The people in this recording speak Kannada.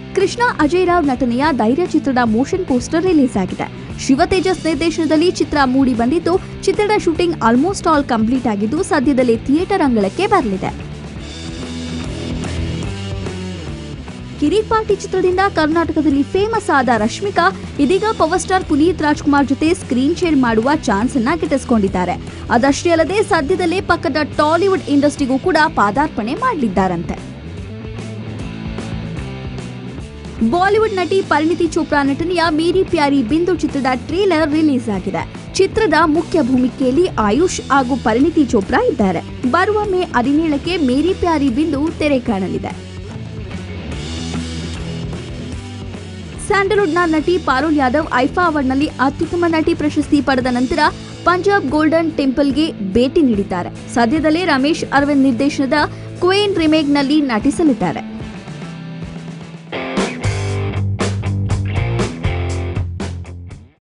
ಕೃಷ್ಣ ಅಜಯ್ ರಾವ್ ನಟನೆಯ ಧೈರ್ಯ ಚಿತ್ರದ ಮೋಷನ್ ಪೋಸ್ಟರ್ ರಿಲೀಸ್ ಆಗಿದೆ ಶಿವತೇಜಸ್ ನಿರ್ದೇಶನದಲ್ಲಿ ಚಿತ್ರ ಮೂಡಿ ಬಂದಿದ್ದು ಚಿತ್ರದ ಶೂಟಿಂಗ್ ಆಲ್ಮೋಸ್ಟ್ ಆಲ್ ಕಂಪ್ಲೀಟ್ ಆಗಿದ್ದು ಸದ್ಯದಲ್ಲೇ ಥಿಯೇಟರ್ ಅಂಗಳಕ್ಕೆ ಬರಲಿದೆ ಕಿರಿಕ್ ಪಾರ್ಟಿ ಚಿತ್ರದಿಂದ ಕರ್ನಾಟಕದಲ್ಲಿ ಫೇಮಸ್ ಆದ ರಶ್ಮಿಕಾ ಇದೀಗ ಪವರ್ ಸ್ಟಾರ್ ಪುನೀತ್ ರಾಜ್ಕುಮಾರ್ ಜೊತೆ ಸ್ಕ್ರೀನ್ ಶೇರ್ ಮಾಡುವ ಚಾನ್ಸ್ ಅನ್ನ ಗಿಟ್ಟಿಸಿಕೊಂಡಿದ್ದಾರೆ ಅದಷ್ಟೇ ಅಲ್ಲದೆ ಸದ್ಯದಲ್ಲೇ ಪಕ್ಕದ ಟಾಲಿವುಡ್ ಇಂಡಸ್ಟ್ರಿಗೂ ಕೂಡ ಪಾದಾರ್ಪಣೆ ಮಾಡಲಿದ್ದಾರಂತೆ ಬಾಲಿವುಡ್ ನಟಿ ಪರಿಣಿತಿ ಚೋಪ್ರಾ ನಟನೆಯ ಮೇರಿ ಪ್ಯಾರಿ ಬಿಂದು ಚಿತ್ರದ ಟ್ರೇಲರ್ ರಿಲೀಸ್ ಆಗಿದೆ ಚಿತ್ರದ ಮುಖ್ಯ ಭೂಮಿಕೆಯಲ್ಲಿ ಆಯುಷ್ ಹಾಗೂ ಪರಿಣಿತಿ ಚೋಪ್ರಾ ಇದ್ದಾರೆ ಬರುವ ಮೇ ಹದಿನೇಳಕ್ಕೆ ಮೇರಿ ಪ್ಯಾರಿ ಬಿಂದು ತೆರೆ ಕಾಣಲಿದೆ ಸ್ಯಾಂಡಲ್ವುಡ್ನ ನಟಿ ಪಾರುಲ್ ಯಾದವ್ ಐಫಾ ಅವಾರ್ಡ್ನಲ್ಲಿ ಅತ್ಯುತ್ತಮ ನಟಿ ಪ್ರಶಸ್ತಿ ಪಡೆದ ನಂತರ ಪಂಜಾಬ್ ಗೋಲ್ಡನ್ ಟೆಂಪಲ್ಗೆ ಭೇಟಿ ನೀಡಿದ್ದಾರೆ ಸದ್ಯದಲ್ಲೇ ರಮೇಶ್ ಅರವಿಂದ್ ನಿರ್ದೇಶನದ ಕ್ವೇನ್ ರಿಮೇಕ್ನಲ್ಲಿ ನಟಿಸಲಿದ್ದಾರೆ